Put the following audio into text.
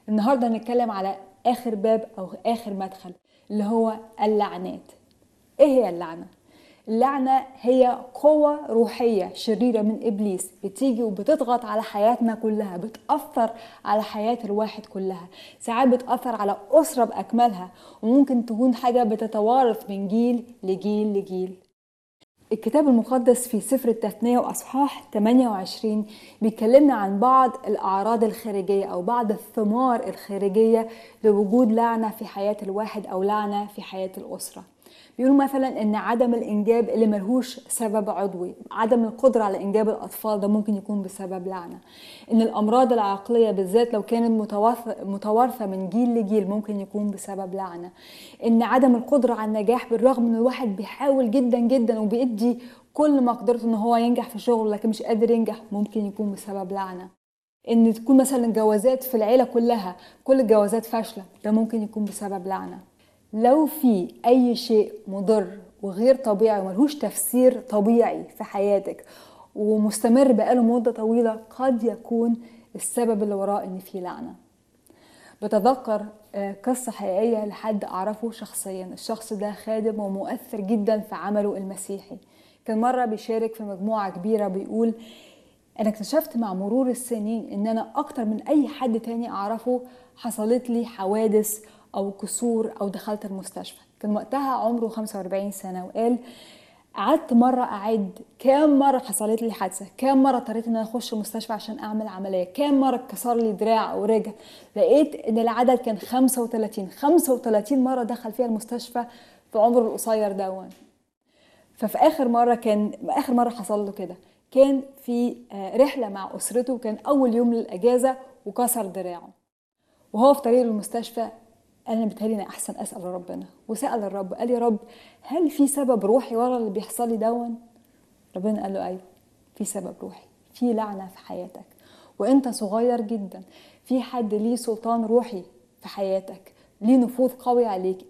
النهارده هنتكلم على اخر باب او اخر مدخل اللي هو اللعنات ايه هي اللعنه اللعنه هي قوه روحيه شريره من ابليس بتيجي وبتضغط على حياتنا كلها بتاثر على حياه الواحد كلها ساعات بتاثر على اسره باكملها وممكن تكون حاجه بتتوارث من جيل لجيل لجيل الكتاب المقدس في سفر التثنية وأصحاح 28 بيكلمنا عن بعض الأعراض الخارجية أو بعض الثمار الخارجية لوجود لعنة في حياة الواحد أو لعنة في حياة الأسرة بيقولوا مثلا ان عدم الانجاب اللي ملهوش سبب عضوي عدم القدره على انجاب الاطفال ده ممكن يكون بسبب لعنه ان الامراض العقليه بالذات لو كانت متوارثه من جيل لجيل ممكن يكون بسبب لعنه ان عدم القدره على النجاح بالرغم ان الواحد بيحاول جدا جدا وبيدي كل ما قدرته ان هو ينجح في شغله لكن مش قادر ينجح ممكن يكون بسبب لعنه ان تكون مثلا جوازات في العيله كلها كل الجوازات فاشله ده ممكن يكون بسبب لعنه لو في اي شيء مضر وغير طبيعي وملهوش تفسير طبيعي في حياتك ومستمر بقاله مده طويله قد يكون السبب اللي وراه ان في لعنه بتذكر قصة حقيقية لحد أعرفه شخصيا الشخص ده خادم ومؤثر جدا في عمله المسيحي كان مرة بيشارك في مجموعة كبيرة بيقول أنا اكتشفت مع مرور السنين إن أنا أكتر من أي حد تاني أعرفه حصلت لي حوادث او كسور او دخلت المستشفى كان وقتها عمره 45 سنه وقال قعدت مرة أعد كام مرة حصلت لي حادثة كام مرة اضطريت إن أنا أخش المستشفى عشان أعمل عملية كام مرة اتكسر لي دراع أو رجل لقيت إن العدد كان 35 35 مرة دخل فيها المستشفى في عمره القصير دون ففي آخر مرة كان آخر مرة حصل له كده كان في رحلة مع أسرته كان أول يوم للأجازة وكسر دراعه وهو في طريقه للمستشفى انا بتهيألي انا احسن اسال ربنا وسال الرب قال يا رب هل في سبب روحي ورا اللي بيحصل لي دون ربنا قال له ايوه في سبب روحي في لعنه في حياتك وانت صغير جدا في حد ليه سلطان روحي في حياتك ليه نفوذ قوي عليك